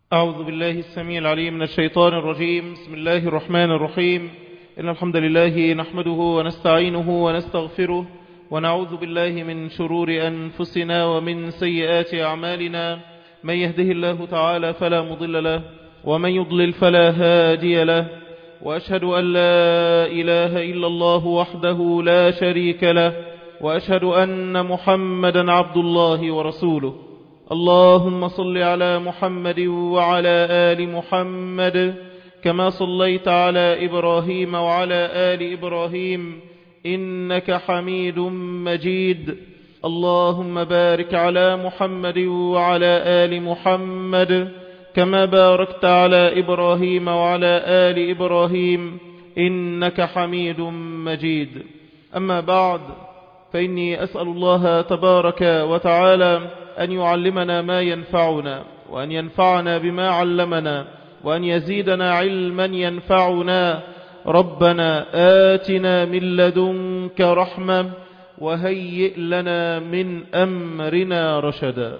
أعوذ بالله السميع العليم من الشيطان الرجيم بسم الله الرحمن الرحيم إن الحمد لله نحمده ونستعينه ونستغفره ونعوذ بالله من شرور أنفسنا ومن سيئات أعمالنا من يهده الله تعالى فلا مضل له ومن يضلل فلا هادي له وأشهد أن لا إله إلا الله وحده لا شريك له وأشهد أن محمدا عبد الله ورسوله اللهم صل على محمد وعلى آل محمد كما صليت على إبراهيم وعلى آل إبراهيم إنك حميد مجيد اللهم بارك على محمد وعلى آل محمد كما باركت على إبراهيم وعلى آل إبراهيم إنك حميد مجيد أما بعد فإني أسأل الله تبارك وتعالى أن يعلمنا ما ينفعنا وأن ينفعنا بما علمنا وأن يزيدنا علما ينفعنا ربنا آتنا من لدنك رحمة وهيئ لنا من أمرنا رشدا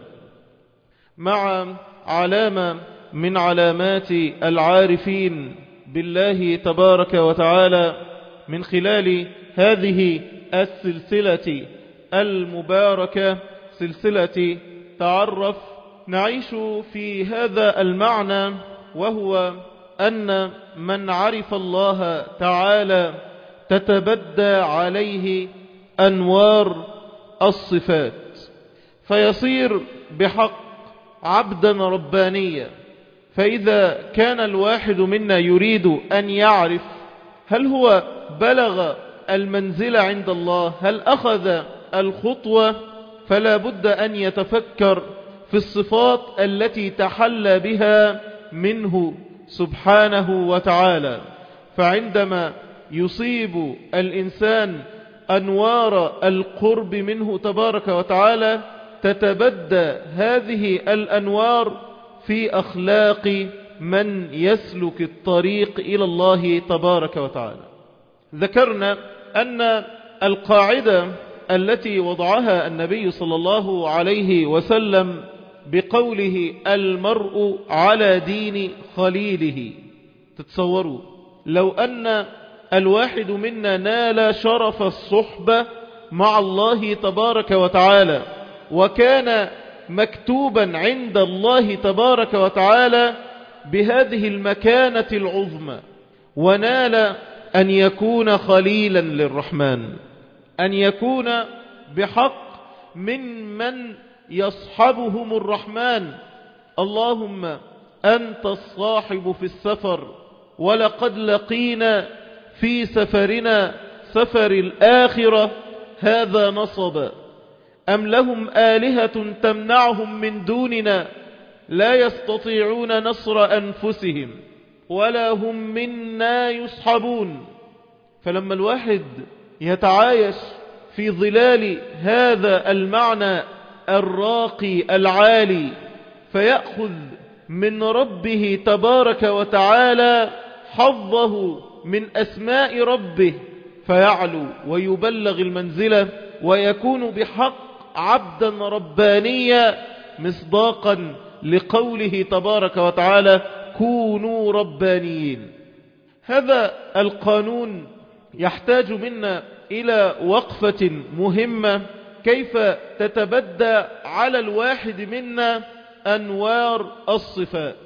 مع علامة من علامات العارفين بالله تبارك وتعالى من خلال هذه السلسلة المباركة سلسلة تعرف نعيش في هذا المعنى وهو أن من عرف الله تعالى تتبدى عليه أنوار الصفات فيصير بحق عبدا ربانيا فإذا كان الواحد منا يريد أن يعرف هل هو بلغ المنزل عند الله هل أخذ الخطوة فلا بد أن يتفكر في الصفات التي تحلى بها منه سبحانه وتعالى فعندما يصيب الإنسان أنوار القرب منه تبارك وتعالى تتبدى هذه الأنوار في أخلاق من يسلك الطريق إلى الله تبارك وتعالى ذكرنا أن القاعدة التي وضعها النبي صلى الله عليه وسلم بقوله المرء على دين خليله تتصوروا لو أن الواحد منا نال شرف الصحبة مع الله تبارك وتعالى وكان مكتوبا عند الله تبارك وتعالى بهذه المكانة العظمى ونال أن يكون خليلا للرحمن أن يكون بحق من من يصحبهم الرحمن اللهم أنت الصاحب في السفر ولقد لقينا في سفرنا سفر الآخرة هذا نصب أم لهم آلهة تمنعهم من دوننا لا يستطيعون نصر أنفسهم ولا هم منا يصحبون فلما الواحد يتعايش في ظلال هذا المعنى الراقي العالي فيأخذ من ربه تبارك وتعالى حظه من أسماء ربه فيعلو ويبلغ المنزلة ويكون بحق عبدا ربانيا مصداقا لقوله تبارك وتعالى كونوا ربانيين هذا القانون يحتاج منا إلى وقفة مهمة كيف تتبدى على الواحد منا أنوار الصفات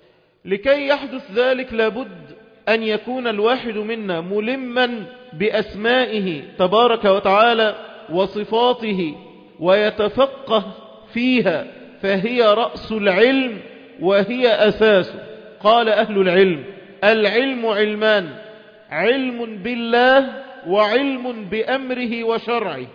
لكي يحدث ذلك لابد أن يكون الواحد منا ملما بأسمائه تبارك وتعالى وصفاته ويتفقه فيها فهي رأس العلم وهي أساسه قال أهل العلم العلم علمان علم بالله وعلم بأمره وشرعه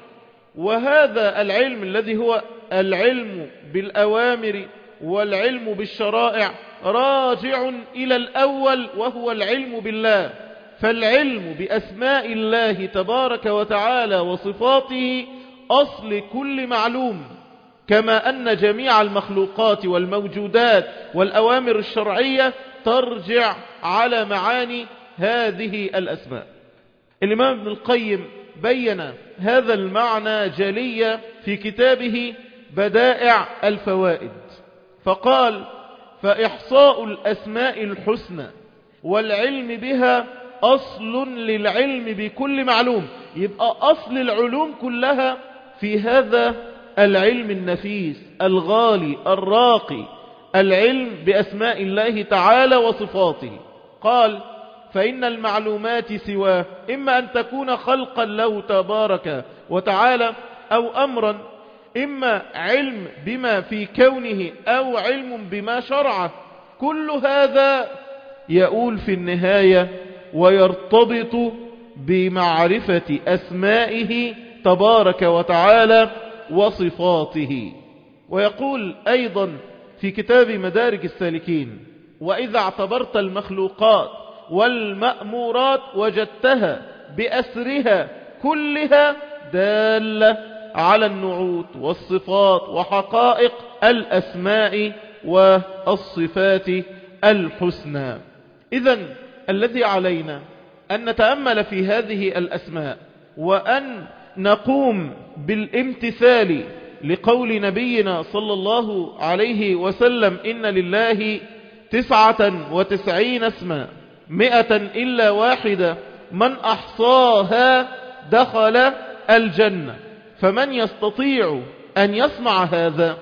وهذا العلم الذي هو العلم بالأوامر والعلم بالشرائع راجع إلى الأول وهو العلم بالله فالعلم بأسماء الله تبارك وتعالى وصفاته أصل كل معلوم كما أن جميع المخلوقات والموجودات والأوامر الشرعية ترجع على معاني هذه الأسماء الإمام ابن القيم بين هذا المعنى جليا في كتابه بدائع الفوائد فقال فإحصاء الأسماء الحسنى والعلم بها أصل للعلم بكل معلوم يبقى أصل العلوم كلها في هذا العلم النفيس الغالي الراقي العلم بأسماء الله تعالى وصفاته قال فإن المعلومات سواه إما أن تكون خلقا له تبارك وتعالى أو أمرا إما علم بما في كونه أو علم بما شرعه كل هذا يؤول في النهاية ويرتبط بمعرفة أسمائه تبارك وتعالى وصفاته ويقول أيضا في كتاب مدارك السالكين وإذا اعتبرت المخلوقات والمأمورات وجدتها بأسرها كلها دالة على النعوت والصفات وحقائق الأسماء والصفات الحسنى إذا الذي علينا أن نتأمل في هذه الأسماء وأن نقوم بالامتثال لقول نبينا صلى الله عليه وسلم إن لله تسعة وتسعين اسما مئة إلا واحدة من أحصاها دخل الجنة فمن يستطيع أن يسمع هذا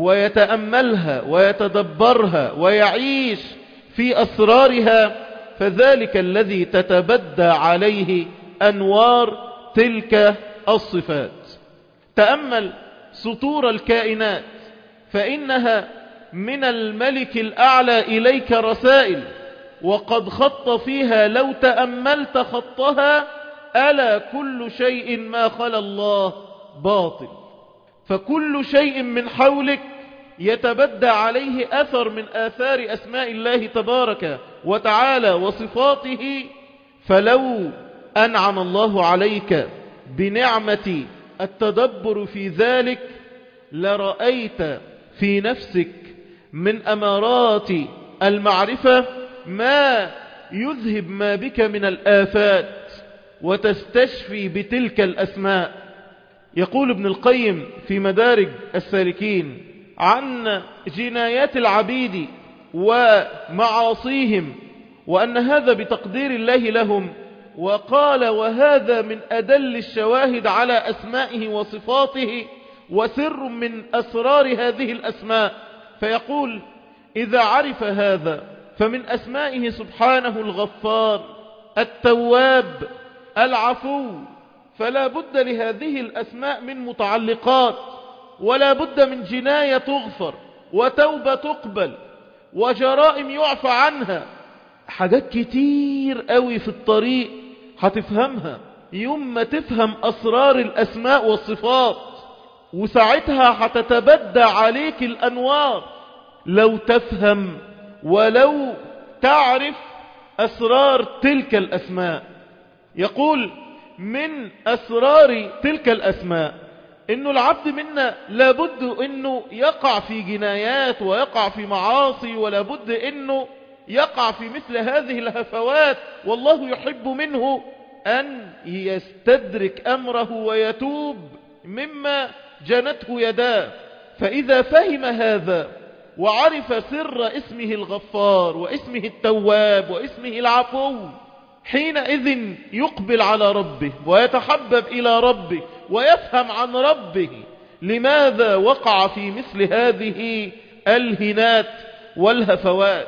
ويتأملها ويتدبرها ويعيش في أسرارها فذلك الذي تتبدى عليه أنوار تلك الصفات تأمل سطور الكائنات فإنها من الملك الأعلى إليك رسائل وقد خط فيها لو تأملت خطها ألا كل شيء ما خلا الله باطل فكل شيء من حولك يتبدى عليه أثر من آثار أسماء الله تبارك وتعالى وصفاته فلو أنعم الله عليك بنعمة التدبر في ذلك لرأيت في نفسك من أمارات المعرفة ما يذهب ما بك من الآفات وتستشفي بتلك الأسماء يقول ابن القيم في مدارج السالكين عن جنايات العبيد ومعاصيهم وأن هذا بتقدير الله لهم وقال وهذا من أدل الشواهد على أسمائه وصفاته وسر من أسرار هذه الأسماء فيقول إذا عرف هذا فمن أسمائه سبحانه الغفار التواب العفو فلا بد لهذه الأسماء من متعلقات ولا بد من جناية تغفر وتوبة تقبل وجرائم يعفى عنها حاجات كتير قوي في الطريق هتفهمها يوم ما تفهم أسرار الأسماء والصفات وساعتها هتتبدى عليك الأنوار لو تفهم ولو تعرف أسرار تلك الأسماء يقول من أسرار تلك الأسماء إنه العبد منا لابد إنه يقع في جنايات ويقع في معاصي ولابد إنه يقع في مثل هذه الهفوات والله يحب منه أن يستدرك أمره ويتوب مما جنته يداه فإذا فهم هذا وعرف سر اسمه الغفار واسمه التواب واسمه العفو حينئذ يقبل على ربه ويتحبب إلى ربه ويفهم عن ربه لماذا وقع في مثل هذه الهنات والهفوات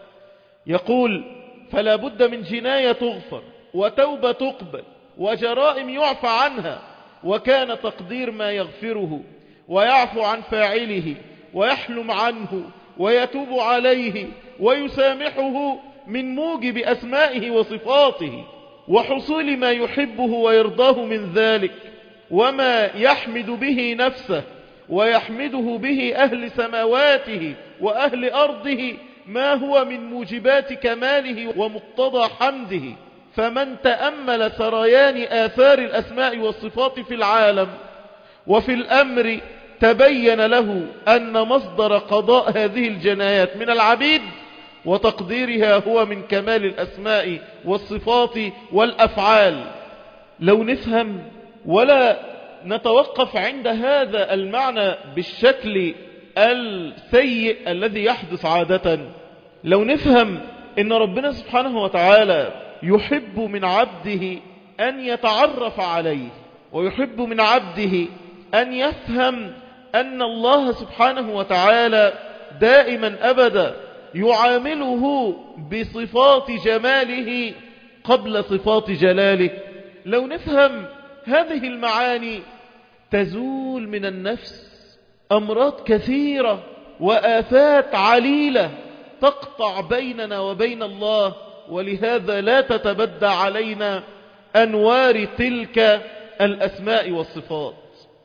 يقول فلا بد من جناية تغفر وتوبة تقبل وجرائم يعفى عنها وكان تقدير ما يغفره ويعفو عن فاعله ويحلم عنه ويتوب عليه ويسامحه من موجب أسمائه وصفاته وحصول ما يحبه ويرضاه من ذلك وما يحمد به نفسه ويحمده به أهل سماواته وأهل أرضه ما هو من موجبات كماله ومقتضى حمده فمن تأمل سريان آثار الأسماء والصفات في العالم وفي الأمر تبين له أن مصدر قضاء هذه الجنايات من العبيد وتقديرها هو من كمال الأسماء والصفات والأفعال لو نفهم ولا نتوقف عند هذا المعنى بالشكل السيء الذي يحدث عادة لو نفهم ان ربنا سبحانه وتعالى يحب من عبده ان يتعرف عليه ويحب من عبده ان يفهم ان الله سبحانه وتعالى دائما ابدا يعامله بصفات جماله قبل صفات جلاله لو نفهم هذه المعاني تزول من النفس أمراض كثيرة وآفات عليلة تقطع بيننا وبين الله ولهذا لا تتبدى علينا أنوار تلك الأسماء والصفات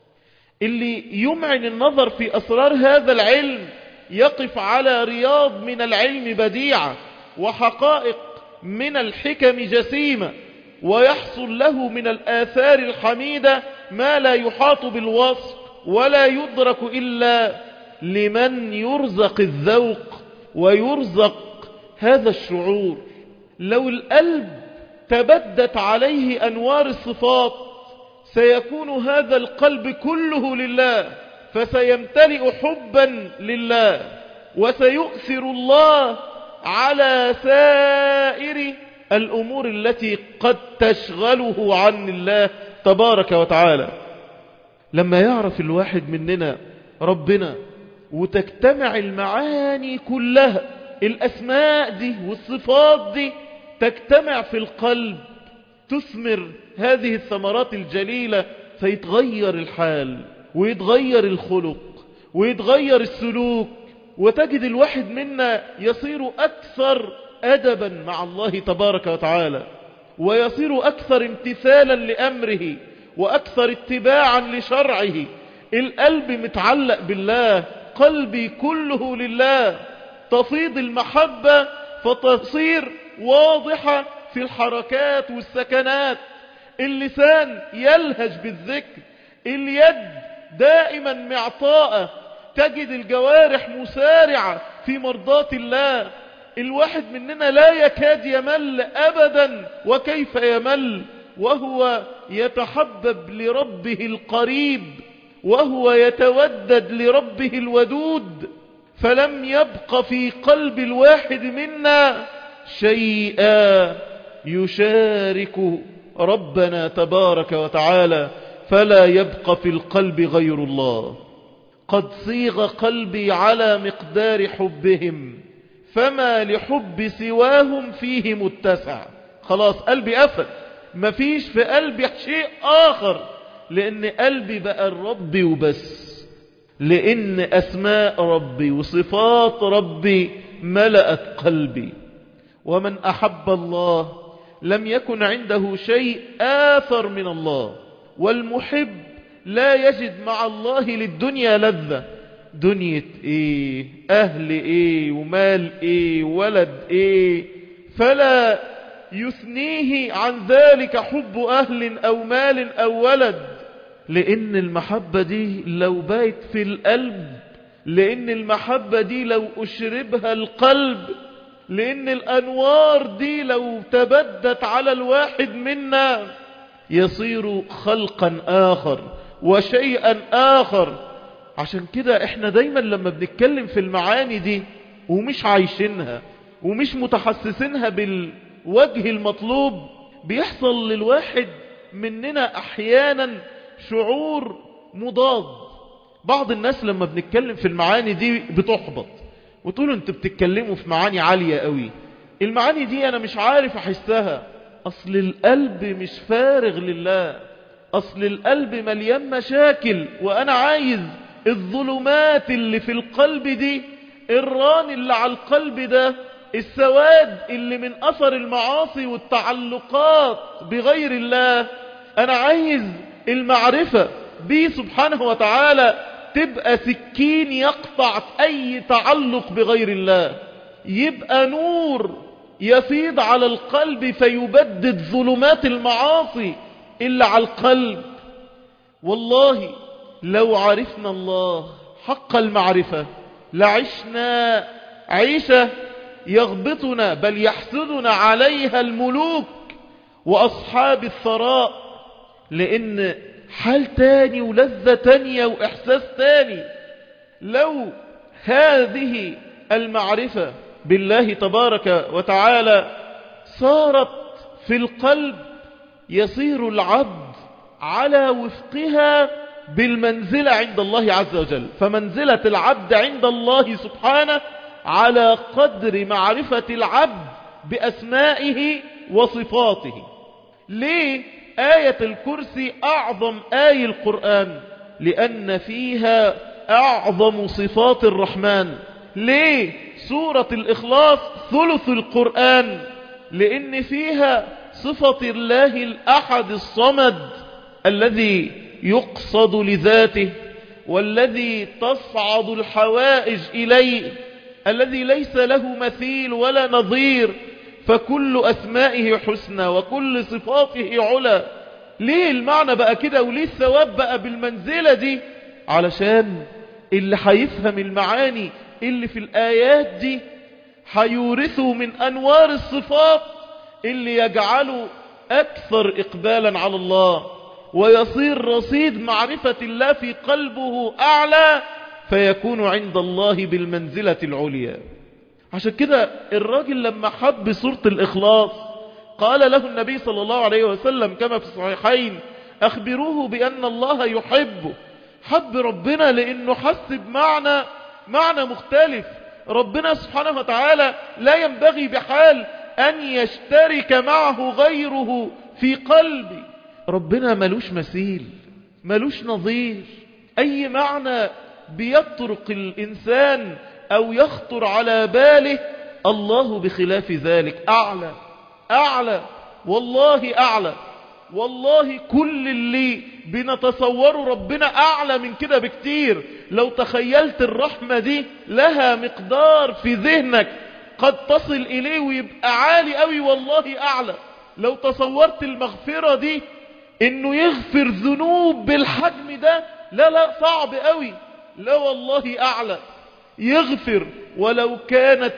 اللي يمعن النظر في أسرار هذا العلم يقف على رياض من العلم بديعة وحقائق من الحكم جسيمة ويحصل له من الآثار الحميدة ما لا يحاط بالوصف ولا يدرك إلا لمن يرزق الذوق ويرزق هذا الشعور لو القلب تبدت عليه أنوار الصفات سيكون هذا القلب كله لله فسيمتلئ حبا لله وسيؤثر الله على سائر الأمور التي قد تشغله عن الله تبارك وتعالى لما يعرف الواحد مننا ربنا وتجتمع المعاني كلها الأسماء دي والصفات دي تجتمع في القلب تثمر هذه الثمرات الجليلة فيتغير الحال ويتغير الخلق ويتغير السلوك وتجد الواحد منا يصير أكثر أدبا مع الله تبارك وتعالى ويصير أكثر امتثالا لأمره وأكثر اتباعا لشرعه القلب متعلق بالله قلبي كله لله تفيض المحبة فتصير واضحة في الحركات والسكنات اللسان يلهج بالذكر اليد دائما معطاءة تجد الجوارح مسارعة في مرضات الله الواحد مننا لا يكاد يمل أبدا وكيف يمل وهو يتحبب لربه القريب وهو يتودد لربه الودود فلم يبق في قلب الواحد منا شيئا يشارك ربنا تبارك وتعالى فلا يبقى في القلب غير الله قد صيغ قلبي على مقدار حبهم فما لحب سواهم فيه متسع خلاص قلبي قفل مفيش في قلبي شيء آخر لأن قلبي بقى الرب وبس لأن أسماء ربي وصفات ربي ملأت قلبي ومن أحب الله لم يكن عنده شيء آثر من الله والمحب لا يجد مع الله للدنيا لذة دنيا ايه اهل ايه ومال ايه ولد ايه فلا يثنيه عن ذلك حب اهل او مال او ولد لان المحبة دي لو بايت في القلب لان المحبة دي لو اشربها القلب لان الانوار دي لو تبدت على الواحد منا يصير خلقا اخر وشيئا اخر عشان كده احنا دايما لما بنتكلم في المعاني دي ومش عايشينها ومش متحسسينها بالوجه المطلوب بيحصل للواحد مننا احيانا شعور مضاد بعض الناس لما بنتكلم في المعاني دي بتحبط وتقولوا انتوا بتتكلموا في معاني عالية قوي المعاني دي انا مش عارف احسها اصل القلب مش فارغ لله اصل القلب مليان مشاكل وانا عايز الظلمات اللي في القلب دي الران اللي على القلب ده السواد اللي من اثر المعاصي والتعلقات بغير الله انا عايز المعرفة بيه سبحانه وتعالى تبقى سكين يقطع اي تعلق بغير الله يبقى نور يفيض على القلب فيبدد ظلمات المعاصي اللي على القلب والله لو عرفنا الله حق المعرفة لعشنا عيشة يغبطنا بل يحسدنا عليها الملوك وأصحاب الثراء لأن حال تاني ولذة تانية وإحساس تاني لو هذه المعرفة بالله تبارك وتعالى صارت في القلب يصير العبد على وفقها بالمنزلة عند الله عز وجل فمنزلة العبد عند الله سبحانه على قدر معرفة العبد بأسمائه وصفاته ليه آية الكرسي أعظم آية القرآن لأن فيها أعظم صفات الرحمن ليه سورة الإخلاص ثلث القرآن لأن فيها صفة الله الأحد الصمد الذي يقصد لذاته والذي تصعد الحوائج إليه الذي ليس له مثيل ولا نظير فكل أسمائه حسنى وكل صفاته علا ليه المعنى بقى كده وليه الثواب بقى بالمنزلة دي علشان اللي هيفهم المعاني اللي في الآيات دي هيورثوا من أنوار الصفات اللي يجعله أكثر إقبالا على الله ويصير رصيد معرفة الله في قلبه أعلى فيكون عند الله بالمنزلة العليا عشان كده الراجل لما حب سورة الإخلاص قال له النبي صلى الله عليه وسلم كما في الصحيحين أخبروه بأن الله يحبه حب ربنا لأنه حس بمعنى معنى مختلف ربنا سبحانه وتعالى لا ينبغي بحال أن يشترك معه غيره في قلبي ربنا ملوش مثيل ملوش نظير أي معنى بيطرق الإنسان أو يخطر على باله الله بخلاف ذلك أعلى أعلى والله أعلى والله كل اللي بنتصوره ربنا أعلى من كده بكتير لو تخيلت الرحمة دي لها مقدار في ذهنك قد تصل إليه ويبقى عالي قوي والله أعلى لو تصورت المغفرة دي انه يغفر ذنوب بالحجم ده لا لا صعب قوي لا والله أعلى يغفر ولو كانت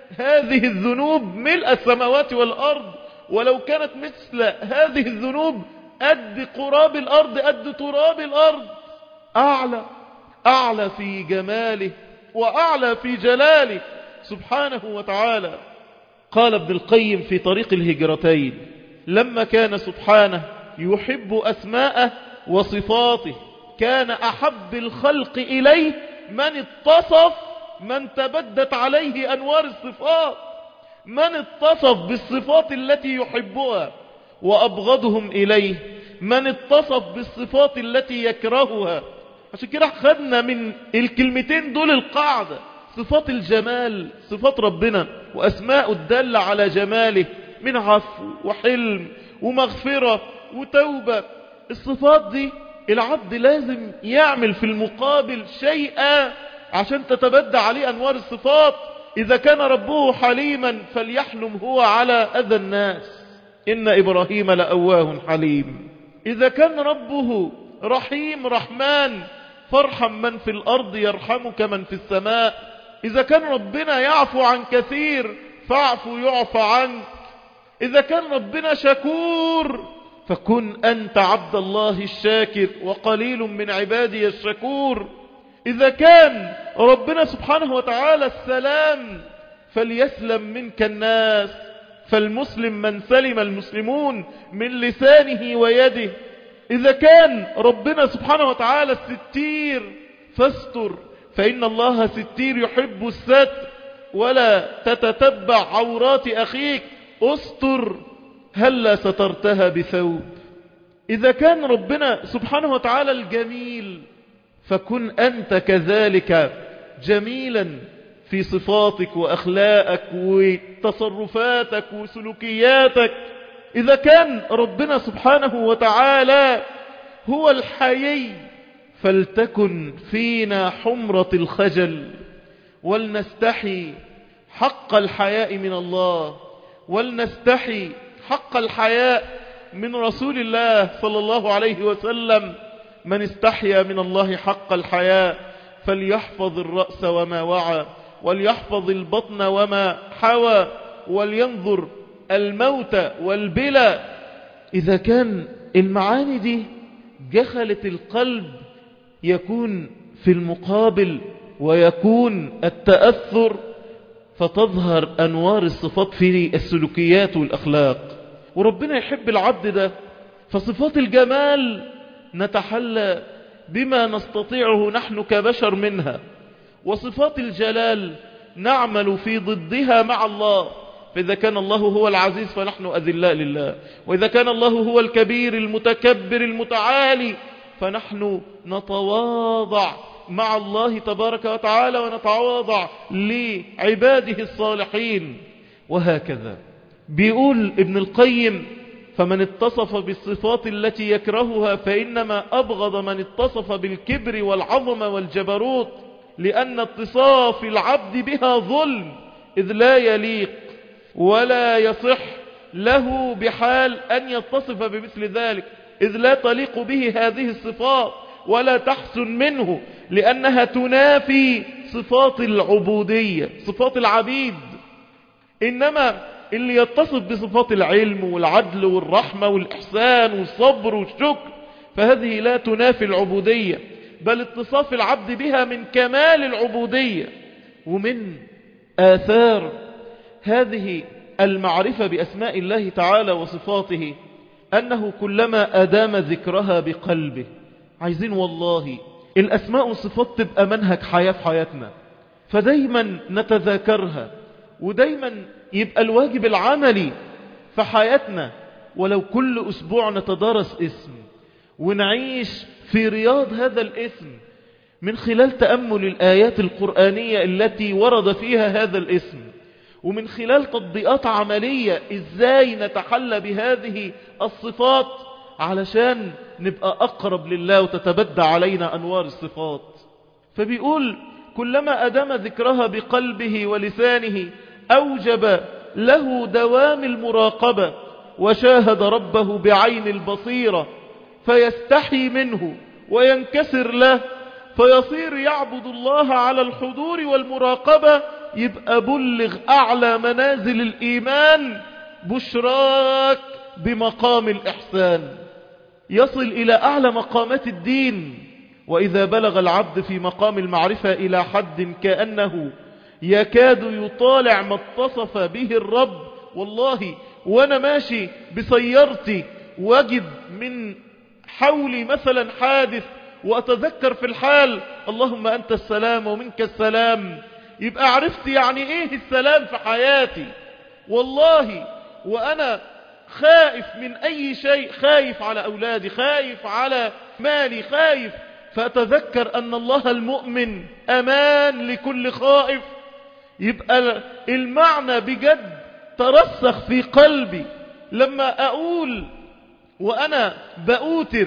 هذه الذنوب ملء السماوات والأرض ولو كانت مثل هذه الذنوب قد قراب الأرض قد تراب الأرض أعلى أعلى في جماله وأعلى في جلاله سبحانه وتعالى قال ابن القيم في طريق الهجرتين لما كان سبحانه يحب أسماءه وصفاته كان أحب الخلق إليه من اتصف من تبدت عليه أنوار الصفات من اتصف بالصفات التي يحبها وأبغضهم إليه من اتصف بالصفات التي يكرهها عشان كده خدنا من الكلمتين دول القاعدة صفات الجمال صفات ربنا وأسماء الدالة على جماله من عفو وحلم ومغفرة وتوبة الصفات دي العبد لازم يعمل في المقابل شيئا عشان تتبدى عليه أنوار الصفات إذا كان ربه حليما فليحلم هو على أذى الناس إن إبراهيم لأواه حليم إذا كان ربه رحيم رحمن فارحم من في الأرض يرحمك من في السماء إذا كان ربنا يعفو عن كثير فاعفو يعفى عنك إذا كان ربنا شكور فكن أنت عبد الله الشاكر وقليل من عبادي الشكور إذا كان ربنا سبحانه وتعالى السلام فليسلم منك الناس فالمسلم من سلم المسلمون من لسانه ويده إذا كان ربنا سبحانه وتعالى الستير فاستر فإن الله ستير يحب الستر ولا تتتبع عورات أخيك استر هلا سترتها بثوب إذا كان ربنا سبحانه وتعالى الجميل فكن أنت كذلك جميلا في صفاتك وأخلاقك وتصرفاتك وسلوكياتك إذا كان ربنا سبحانه وتعالى هو الحيي فلتكن فينا حمرة الخجل ولنستحي حق الحياء من الله ولنستحي حق الحياء من رسول الله صلى الله عليه وسلم من استحيا من الله حق الحياء فليحفظ الرأس وما وعى وليحفظ البطن وما حوى ولينظر الموت والبلى إذا كان المعاني دي جخلت القلب يكون في المقابل ويكون التأثر فتظهر أنوار الصفات في السلوكيات والأخلاق وربنا يحب العبد ده فصفات الجمال نتحلى بما نستطيعه نحن كبشر منها وصفات الجلال نعمل في ضدها مع الله فإذا كان الله هو العزيز فنحن أذلاء لله وإذا كان الله هو الكبير المتكبر المتعالي فنحن نتواضع مع الله تبارك وتعالى ونتواضع لعباده الصالحين وهكذا بيقول ابن القيم فمن اتصف بالصفات التي يكرهها فإنما أبغض من اتصف بالكبر والعظم والجبروت لأن اتصاف العبد بها ظلم إذ لا يليق ولا يصح له بحال أن يتصف بمثل ذلك إذ لا تليق به هذه الصفات ولا تحسن منه لأنها تنافي صفات العبودية صفات العبيد إنما اللي يتصف بصفات العلم والعدل والرحمة والإحسان والصبر والشكر فهذه لا تنافي العبودية بل اتصاف العبد بها من كمال العبودية ومن آثار هذه المعرفة بأسماء الله تعالى وصفاته أنه كلما أدام ذكرها بقلبه عايزين والله الأسماء والصفات تبقى منهج حياة في حياتنا فدايما نتذاكرها ودايما يبقى الواجب العملي في حياتنا ولو كل أسبوع نتدارس اسم ونعيش في رياض هذا الاسم من خلال تأمل الآيات القرآنية التي ورد فيها هذا الاسم ومن خلال تطبيقات عملية ازاي نتحلى بهذه الصفات علشان نبقى أقرب لله وتتبدى علينا أنوار الصفات فبيقول كلما أدام ذكرها بقلبه ولسانه أوجب له دوام المراقبة وشاهد ربه بعين البصيرة فيستحي منه وينكسر له فيصير يعبد الله على الحضور والمراقبة يبقى بلغ أعلى منازل الإيمان بشراك بمقام الإحسان يصل إلى أعلى مقامات الدين وإذا بلغ العبد في مقام المعرفة إلى حد كأنه يكاد يطالع ما اتصف به الرب والله وانا ماشي بسيارتي واجد من حولي مثلا حادث واتذكر في الحال اللهم انت السلام ومنك السلام يبقى عرفت يعني ايه السلام في حياتي والله وانا خائف من اي شيء خايف على اولادي خايف على مالي خايف فاتذكر ان الله المؤمن امان لكل خائف يبقى المعنى بجد ترسخ في قلبي لما أقول وأنا بأوتر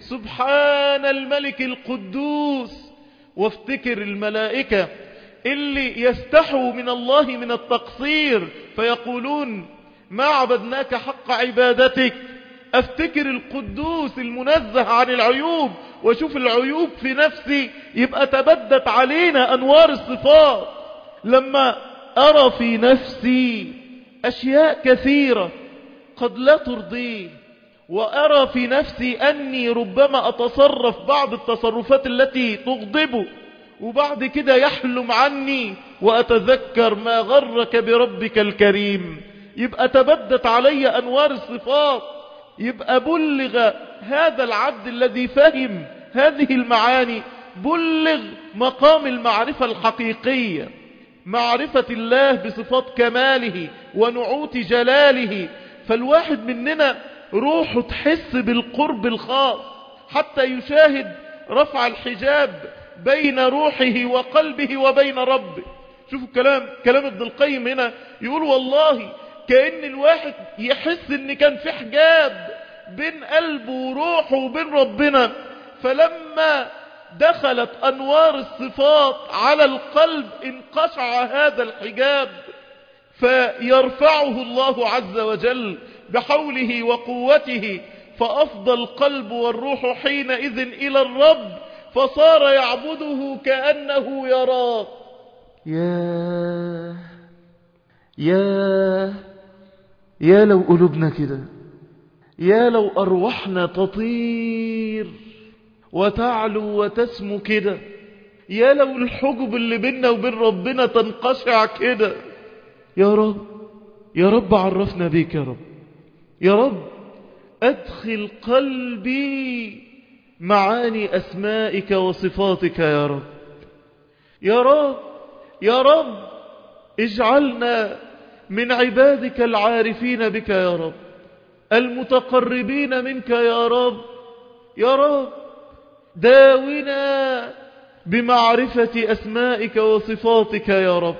سبحان الملك القدوس وافتكر الملائكة اللي يستحوا من الله من التقصير فيقولون ما عبدناك حق عبادتك افتكر القدوس المنزه عن العيوب واشوف العيوب في نفسي يبقى تبدت علينا انوار الصفات لما أرى في نفسي أشياء كثيرة قد لا ترضيه وأرى في نفسي أني ربما أتصرف بعض التصرفات التي تغضبه وبعد كده يحلم عني وأتذكر ما غرك بربك الكريم يبقى تبدت علي أنوار الصفات يبقى بلغ هذا العبد الذي فهم هذه المعاني بلغ مقام المعرفة الحقيقية معرفة الله بصفات كماله ونعوت جلاله فالواحد مننا روحه تحس بالقرب الخاص حتى يشاهد رفع الحجاب بين روحه وقلبه وبين ربه شوفوا الكلام كلام ابن القيم هنا يقول والله كأن الواحد يحس ان كان في حجاب بين قلبه وروحه وبين ربنا فلما دخلت أنوار الصفات على القلب انقشع هذا الحجاب فيرفعه الله عز وجل بحوله وقوته فأفضى القلب والروح حينئذ إلى الرب فصار يعبده كأنه يراه يا يا يا لو قلوبنا كده يا لو أرواحنا تطير وتعلو وتسمو كده يا لو الحجب اللي بيننا وبين ربنا تنقشع كده يا رب يا رب عرفنا بيك يا رب يا رب أدخل قلبي معاني أسمائك وصفاتك يا رب يا رب يا رب اجعلنا من عبادك العارفين بك يا رب المتقربين منك يا رب يا رب داونا بمعرفة أسمائك وصفاتك يا رب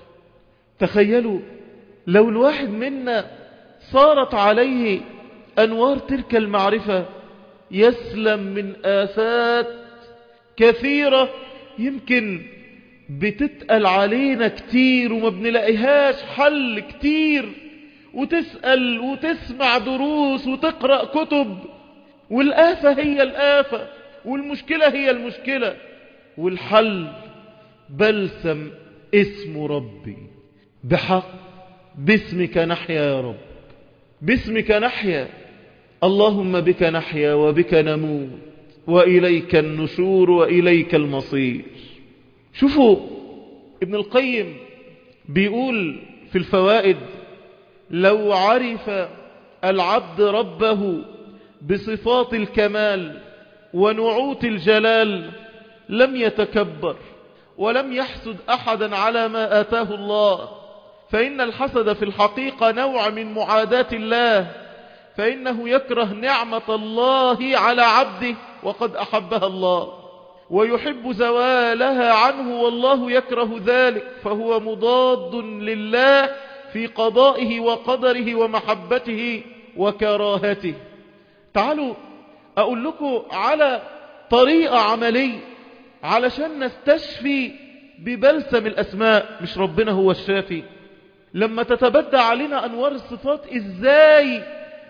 تخيلوا لو الواحد منا صارت عليه أنوار تلك المعرفة يسلم من آفات كثيرة يمكن بتتقل علينا كتير وما بنلاقيهاش حل كتير وتسأل وتسمع دروس وتقرأ كتب والآفة هي الآفة والمشكلة هي المشكلة والحل بلسم اسم ربي بحق باسمك نحيا يا رب باسمك نحيا اللهم بك نحيا وبك نموت وإليك النشور وإليك المصير شوفوا ابن القيم بيقول في الفوائد لو عرف العبد ربه بصفات الكمال ونعوت الجلال لم يتكبر ولم يحسد أحدا على ما آتاه الله فإن الحسد في الحقيقة نوع من معاداة الله فإنه يكره نعمة الله على عبده وقد أحبها الله ويحب زوالها عنه والله يكره ذلك فهو مضاد لله في قضائه وقدره ومحبته وكراهته تعالوا أقول لكم على طريقة عملية علشان نستشفي ببلسم الأسماء مش ربنا هو الشافي لما تتبدى علينا أنوار الصفات إزاي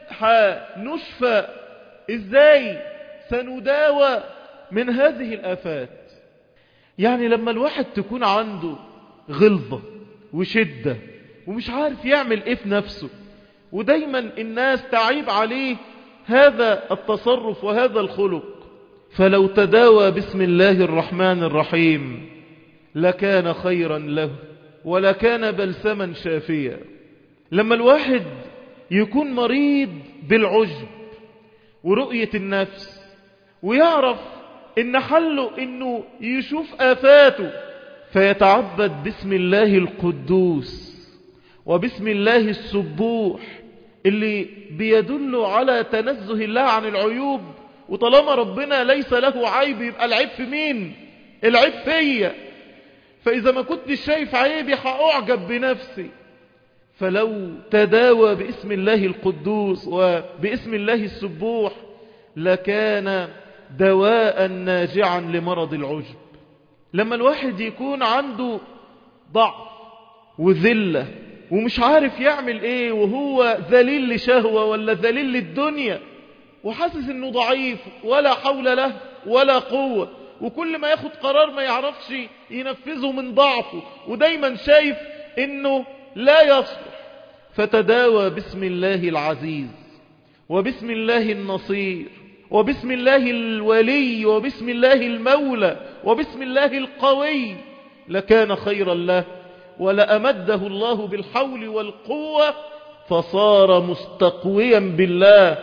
نشفى إزاي سنداوى من هذه الآفات يعني لما الواحد تكون عنده غلظة وشدة ومش عارف يعمل ايه في نفسه ودايما الناس تعيب عليه هذا التصرف وهذا الخلق فلو تداوى بسم الله الرحمن الرحيم لكان خيرا له ولكان بلسما شافيا لما الواحد يكون مريض بالعجب ورؤية النفس ويعرف ان حله انه يشوف آفاته فيتعبد باسم الله القدوس وباسم الله السبوح اللي بيدل على تنزه الله عن العيوب وطالما ربنا ليس له عيب يبقى العيب في مين العيب فيا فإذا ما كنت شايف عيبي هأعجب بنفسي فلو تداوى باسم الله القدوس وباسم الله السبوح لكان دواء ناجعا لمرض العجب لما الواحد يكون عنده ضعف وذلة ومش عارف يعمل ايه وهو ذليل لشهوة ولا ذليل للدنيا وحاسس انه ضعيف ولا حول له ولا قوة وكل ما ياخد قرار ما يعرفش ينفذه من ضعفه ودايما شايف انه لا يصلح فتداوى باسم الله العزيز وباسم الله النصير وباسم الله الولي وباسم الله المولى وباسم الله القوي لكان خيرا له ولأمده الله بالحول والقوة فصار مستقويا بالله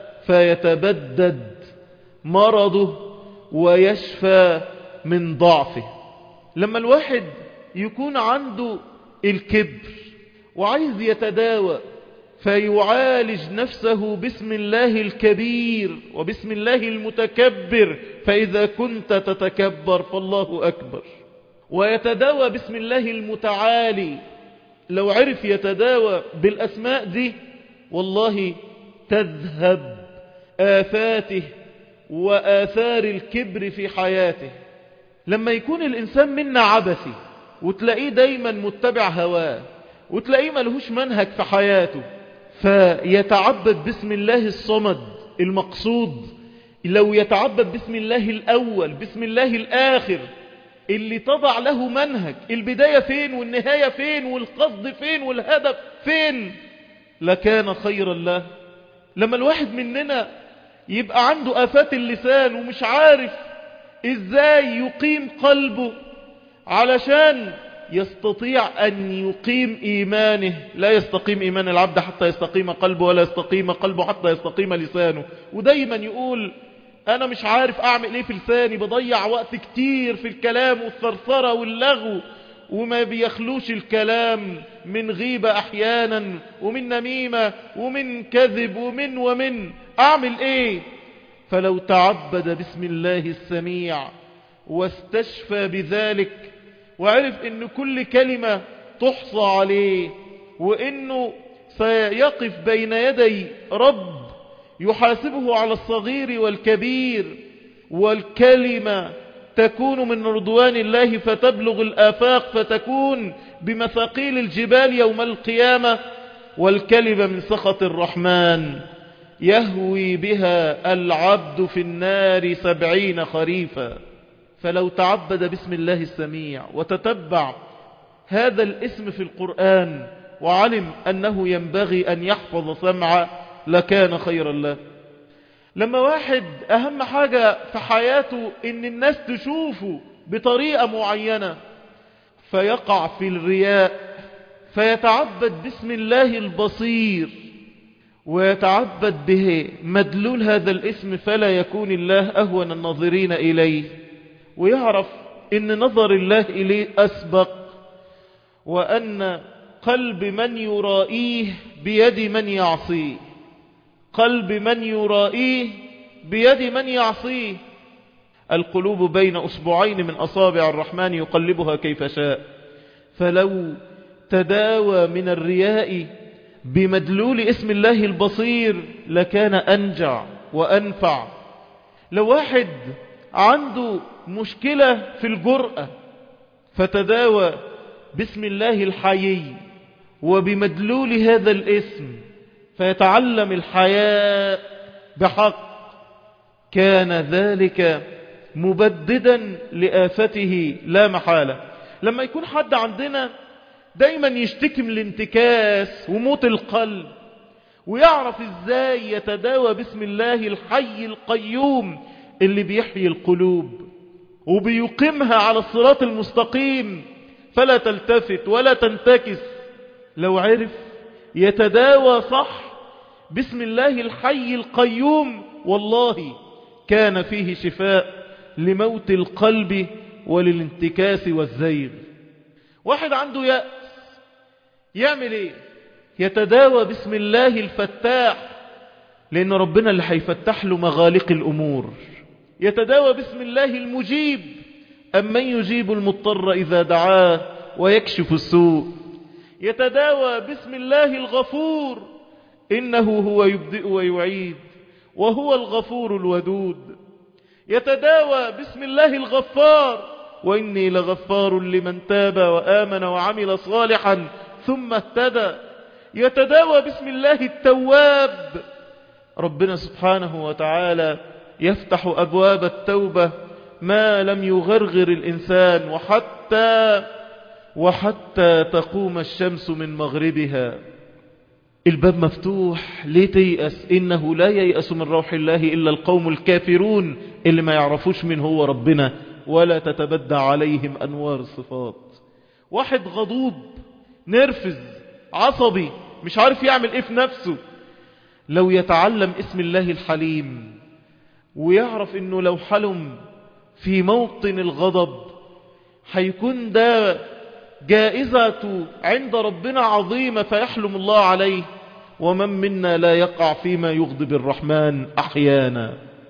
فيتبدد مرضه ويشفى من ضعفه لما الواحد يكون عنده الكبر وعايز يتداوى فيعالج نفسه باسم الله الكبير وباسم الله المتكبر فإذا كنت تتكبر فالله أكبر ويتداوى باسم الله المتعالي لو عرف يتداوى بالأسماء دي والله تذهب آفاته وآثار الكبر في حياته لما يكون الإنسان منا عبثي وتلاقيه دايما متبع هواه وتلاقيه ملهوش منهج في حياته فيتعبد باسم الله الصمد المقصود لو يتعبد باسم الله الأول باسم الله الآخر اللي تضع له منهج البداية فين والنهاية فين والقصد فين والهدف فين لكان خيرا له لما الواحد مننا يبقى عنده آفات اللسان ومش عارف ازاي يقيم قلبه علشان يستطيع أن يقيم إيمانه لا يستقيم إيمان العبد حتى يستقيم قلبه ولا يستقيم قلبه حتى يستقيم لسانه ودايما يقول أنا مش عارف أعمل إيه في لساني بضيع وقت كتير في الكلام والثرثرة واللغو وما بيخلوش الكلام من غيبة أحيانا ومن نميمة ومن كذب ومن ومن أعمل إيه فلو تعبد باسم الله السميع واستشفى بذلك وعرف ان كل كلمة تحصى عليه وانه سيقف بين يدي رب يحاسبه على الصغير والكبير والكلمة تكون من رضوان الله فتبلغ الآفاق فتكون بمثاقيل الجبال يوم القيامة والكلمة من سخط الرحمن يهوي بها العبد في النار سبعين خريفا فلو تعبد باسم الله السميع وتتبع هذا الاسم في القرآن وعلم أنه ينبغي أن يحفظ سمعه لكان خيرا له لما واحد أهم حاجة في حياته إن الناس تشوفه بطريقة معينة فيقع في الرياء فيتعبد باسم الله البصير ويتعبد به مدلول هذا الاسم فلا يكون الله أهون الناظرين إليه ويعرف ان نظر الله إليه أسبق وأن قلب من يرائيه بيد من يعصيه قلب من يرائيه بيد من يعصيه القلوب بين أسبوعين من أصابع الرحمن يقلبها كيف شاء فلو تداوى من الرياء بمدلول اسم الله البصير لكان أنجع وأنفع لو واحد عنده مشكلة في الجرأة فتداوى باسم الله الحيي وبمدلول هذا الاسم فيتعلم الحياء بحق كان ذلك مبددا لآفته لا محالة لما يكون حد عندنا دايما يشتكي من الانتكاس وموت القلب ويعرف ازاي يتداوى باسم الله الحي القيوم اللي بيحيي القلوب وبيقيمها على الصراط المستقيم فلا تلتفت ولا تنتكس لو عرف يتداوى صح باسم الله الحي القيوم والله كان فيه شفاء لموت القلب وللانتكاس والزيغ واحد عنده يأس يعمل ايه يتداوى باسم الله الفتاح لان ربنا اللي هيفتح له مغالق الامور يتداوى باسم الله المجيب أمن يجيب المضطر إذا دعاه ويكشف السوء يتداوى باسم الله الغفور إنه هو يبدئ ويعيد وهو الغفور الودود يتداوى باسم الله الغفار وإني لغفار لمن تاب وآمن وعمل صالحا ثم اهتدى يتداوى باسم الله التواب ربنا سبحانه وتعالى يفتح أبواب التوبة ما لم يغرغر الإنسان وحتى وحتى تقوم الشمس من مغربها الباب مفتوح ليه تيأس إنه لا ييأس من روح الله إلا القوم الكافرون اللي ما يعرفوش من هو ربنا ولا تتبدى عليهم أنوار الصفات واحد غضوب نرفز عصبي مش عارف يعمل ايه في نفسه لو يتعلم اسم الله الحليم ويعرف انه لو حلم في موطن الغضب هيكون ده جائزة عند ربنا عظيمة فيحلم الله عليه ومن منا لا يقع فيما يغضب الرحمن أحيانا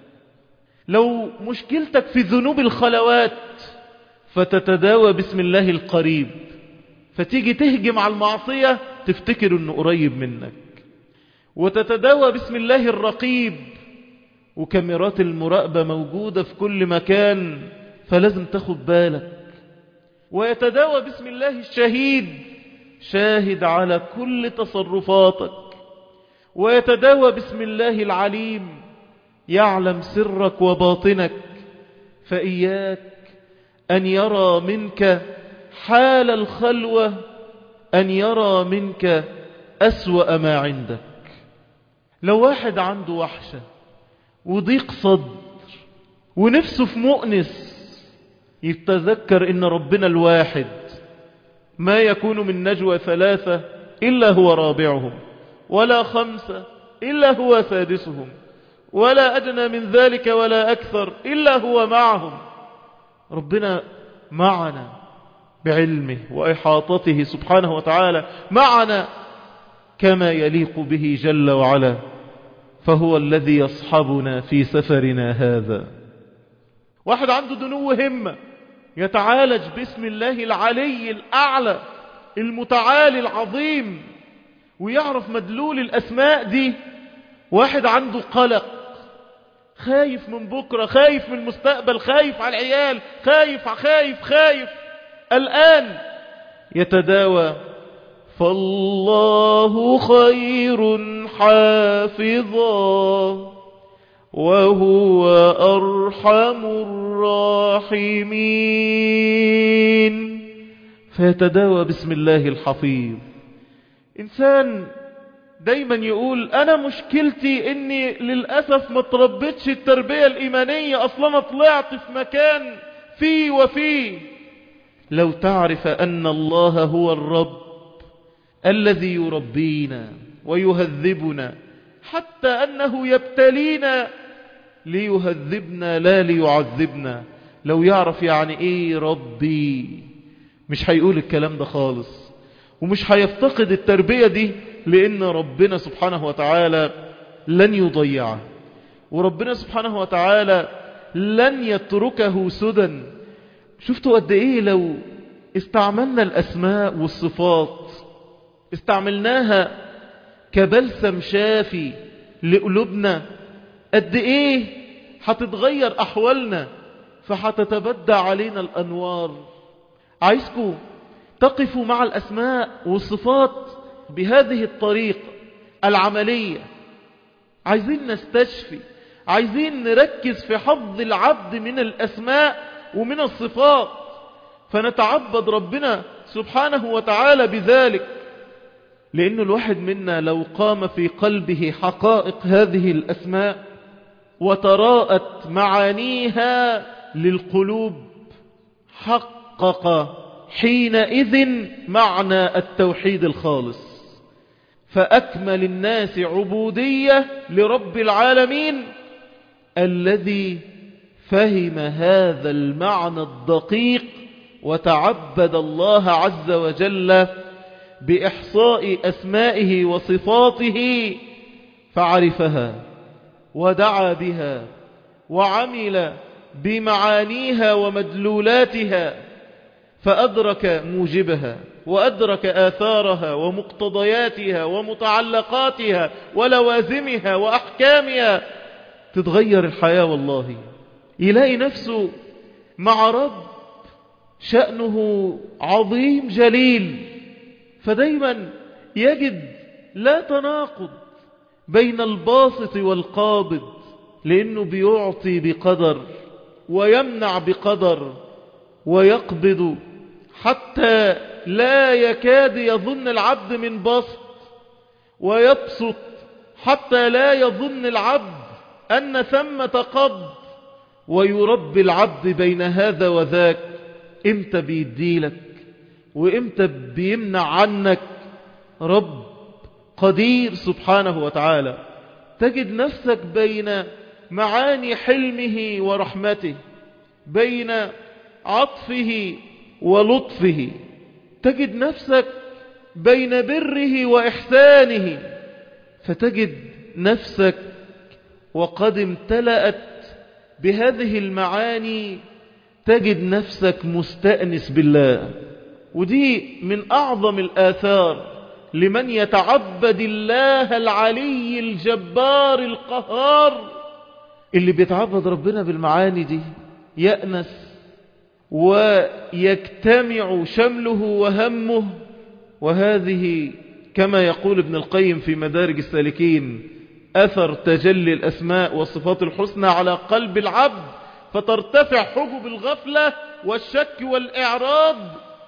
لو مشكلتك في ذنوب الخلوات فتتداوى باسم الله القريب فتيجي تهجم على المعصية تفتكر انه قريب منك وتتداوى باسم الله الرقيب وكاميرات المراقبة موجودة في كل مكان فلازم تاخد بالك ويتداوى باسم الله الشهيد شاهد على كل تصرفاتك ويتداوى باسم الله العليم يعلم سرك وباطنك فإياك أن يرى منك حال الخلوة أن يرى منك أسوأ ما عندك لو واحد عنده وحشة وضيق صدر ونفسه في مؤنس يتذكر ان ربنا الواحد ما يكون من نجوى ثلاثة إلا هو رابعهم ولا خمسة إلا هو سادسهم ولا أدنى من ذلك ولا أكثر إلا هو معهم ربنا معنا بعلمه وإحاطته سبحانه وتعالى معنا كما يليق به جل وعلا فهو الذي يصحبنا في سفرنا هذا واحد عنده دنو همة يتعالج باسم الله العلي الأعلى المتعالي العظيم ويعرف مدلول الأسماء دي واحد عنده قلق خايف من بكرة خايف من المستقبل خايف على العيال خايف خايف خايف الآن يتداوى فالله خير حافظا وهو أرحم الراحمين فيتداوى بسم الله الحفيظ إنسان دايما يقول أنا مشكلتي إني للأسف ما تربيتش التربية الإيمانية أصلا طلعت في مكان فيه وفيه لو تعرف أن الله هو الرب الذي يربينا ويهذبنا حتى أنه يبتلينا ليهذبنا لا ليعذبنا لو يعرف يعني ايه ربي مش هيقول الكلام ده خالص ومش هيفتقد التربية دي لأن ربنا سبحانه وتعالى لن يضيعه وربنا سبحانه وتعالى لن يتركه سدى شفتوا قد ايه لو استعملنا الأسماء والصفات استعملناها كبلسم شافي لقلوبنا قد ايه هتتغير احوالنا فهتتبدى علينا الانوار عايزكم تقفوا مع الاسماء والصفات بهذه الطريقة العملية عايزين نستشفي عايزين نركز في حفظ العبد من الاسماء ومن الصفات فنتعبد ربنا سبحانه وتعالى بذلك لأن الواحد منا لو قام في قلبه حقائق هذه الأسماء وتراءت معانيها للقلوب حقق حينئذ معنى التوحيد الخالص فأكمل الناس عبودية لرب العالمين الذي فهم هذا المعنى الدقيق وتعبد الله عز وجل بإحصاء أسمائه وصفاته فعرفها ودعا بها وعمل بمعانيها ومدلولاتها فأدرك موجبها وأدرك آثارها ومقتضياتها ومتعلقاتها ولوازمها وأحكامها تتغير الحياة والله يلاقي نفسه مع رب شأنه عظيم جليل فدايما يجد لا تناقض بين الباسط والقابض لأنه بيعطي بقدر ويمنع بقدر ويقبض حتى لا يكاد يظن العبد من بسط ويبسط حتى لا يظن العبد أن ثمة قبض ويربي العبد بين هذا وذاك امتى بيديلك وامتى بيمنع عنك رب قدير سبحانه وتعالى تجد نفسك بين معاني حلمه ورحمته بين عطفه ولطفه تجد نفسك بين بره وإحسانه فتجد نفسك وقد امتلأت بهذه المعاني تجد نفسك مستأنس بالله ودي من أعظم الآثار لمن يتعبد الله العلي الجبار القهار اللي بيتعبد ربنا بالمعاني دي يأنس ويجتمع شمله وهمه وهذه كما يقول ابن القيم في مدارج السالكين أثر تجلي الأسماء والصفات الحسنى على قلب العبد فترتفع حجب الغفلة والشك والإعراض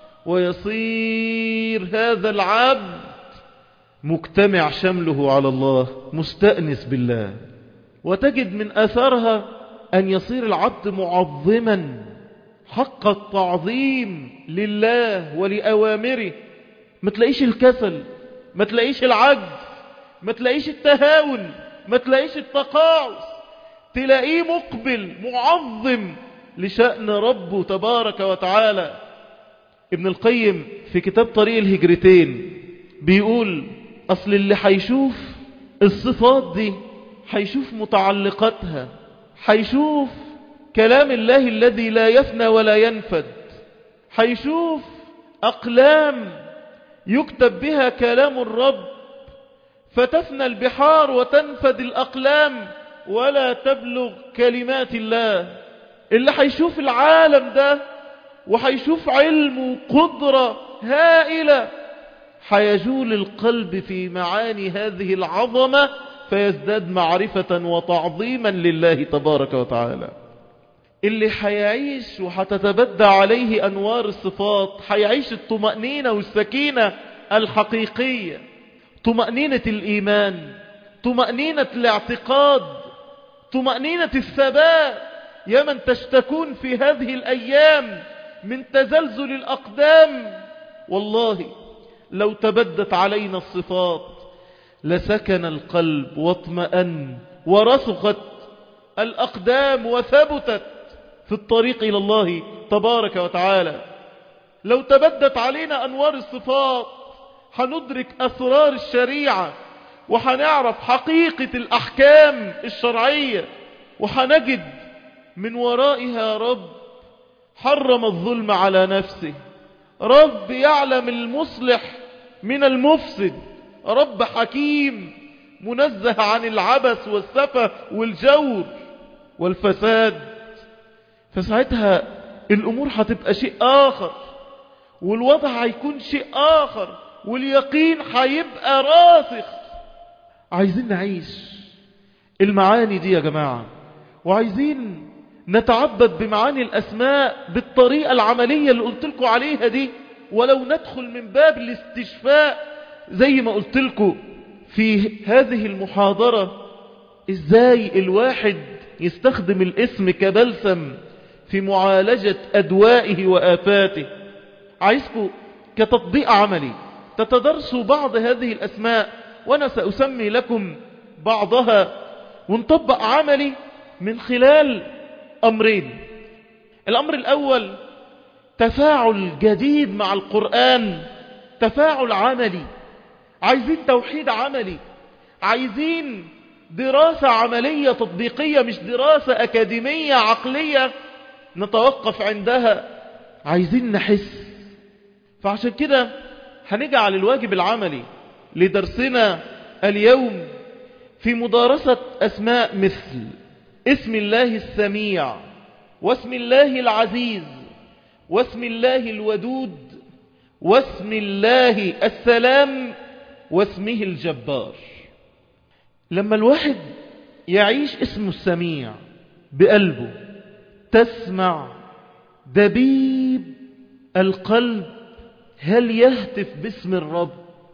ويصير هذا العبد مجتمع شمله على الله مستأنس بالله وتجد من أثرها أن يصير العبد معظما حق التعظيم لله ولأوامره ما تلاقيش الكسل ما تلاقيش العجز ما تلاقيش التهاون ما تلاقيش التقاعس تلاقيه مقبل معظم لشأن ربه تبارك وتعالى ابن القيم في كتاب طريق الهجرتين بيقول أصل اللي حيشوف الصفات دي حيشوف متعلقاتها حيشوف كلام الله الذي لا يفنى ولا ينفد حيشوف أقلام يكتب بها كلام الرب فتفنى البحار وتنفد الأقلام ولا تبلغ كلمات الله اللي حيشوف العالم ده وحيشوف علم وقدرة هائلة حيجول القلب في معاني هذه العظمة فيزداد معرفة وتعظيما لله تبارك وتعالى اللي حيعيش وحتتبدى عليه أنوار الصفات حيعيش الطمأنينة والسكينة الحقيقية طمأنينة الإيمان طمأنينة الاعتقاد طمأنينة الثبات يا من تشتكون في هذه الأيام من تزلزل الأقدام والله لو تبدت علينا الصفات لسكن القلب واطمأن ورسخت الأقدام وثبتت في الطريق إلى الله تبارك وتعالى لو تبدت علينا أنوار الصفات حندرك أسرار الشريعة وحنعرف حقيقة الأحكام الشرعية وحنجد من ورائها رب حرم الظلم على نفسه رب يعلم المصلح من المفسد رب حكيم منزه عن العبث والسفة والجور والفساد فساعتها الأمور هتبقى شيء آخر والوضع هيكون شيء آخر واليقين هيبقى راسخ عايزين نعيش المعاني دي يا جماعة وعايزين نتعبد بمعاني الأسماء بالطريقة العملية اللي قلت لكم عليها دي ولو ندخل من باب الاستشفاء زي ما قلت لكم في هذه المحاضرة ازاي الواحد يستخدم الاسم كبلسم في معالجة أدوائه وآفاته عايزكم كتطبيق عملي تتدرسوا بعض هذه الأسماء وأنا سأسمي لكم بعضها ونطبق عملي من خلال أمرين الأمر الأول تفاعل جديد مع القرآن تفاعل عملي عايزين توحيد عملي عايزين دراسة عملية تطبيقية مش دراسة أكاديمية عقلية نتوقف عندها عايزين نحس فعشان كده هنجعل الواجب العملي لدرسنا اليوم في مدارسة أسماء مثل اسم الله السميع واسم الله العزيز واسم الله الودود واسم الله السلام واسمه الجبار لما الواحد يعيش اسمه السميع بقلبه تسمع دبيب القلب هل يهتف باسم الرب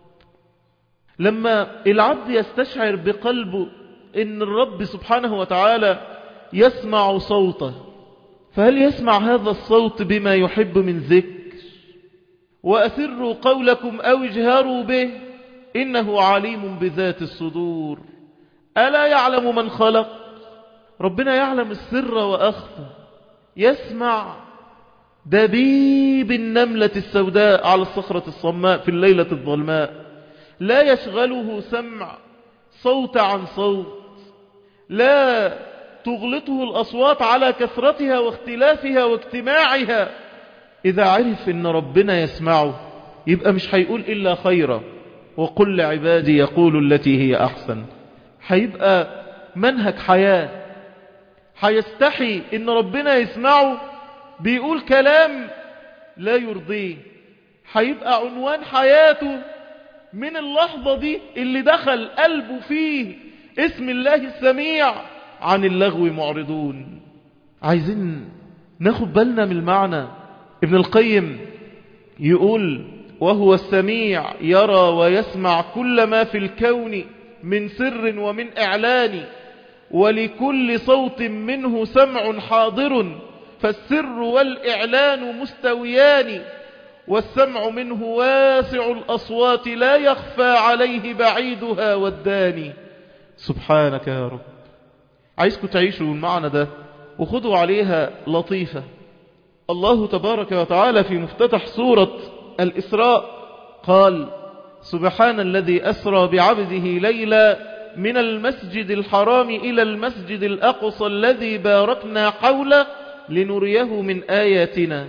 لما العبد يستشعر بقلبه ان الرب سبحانه وتعالى يسمع صوته فهل يسمع هذا الصوت بما يحب من ذكر وأسروا قولكم أو اجهروا به إنه عليم بذات الصدور ألا يعلم من خلق ربنا يعلم السر وأخفى يسمع دبيب النملة السوداء على الصخرة الصماء في الليلة الظلماء لا يشغله سمع صوت عن صوت لا تغلطه الأصوات على كثرتها واختلافها واجتماعها إذا عرف إن ربنا يسمعه يبقى مش هيقول إلا خيرا وقل لعبادي يقول التي هي أحسن هيبقى منهج حياة هيستحي إن ربنا يسمعه بيقول كلام لا يرضيه هيبقى عنوان حياته من اللحظة دي اللي دخل قلبه فيه اسم الله السميع عن اللغو معرضون عايزين ناخد بالنا من المعنى ابن القيم يقول وهو السميع يرى ويسمع كل ما في الكون من سر ومن إعلان ولكل صوت منه سمع حاضر فالسر والإعلان مستويان والسمع منه واسع الأصوات لا يخفى عليه بعيدها والداني سبحانك يا رب عايزكم تعيشوا المعنى ده وخذوا عليها لطيفة الله تبارك وتعالى في مفتتح سورة الإسراء قال سبحان الذي أسرى بعبده ليلا من المسجد الحرام إلى المسجد الأقصى الذي باركنا حوله لنريه من آياتنا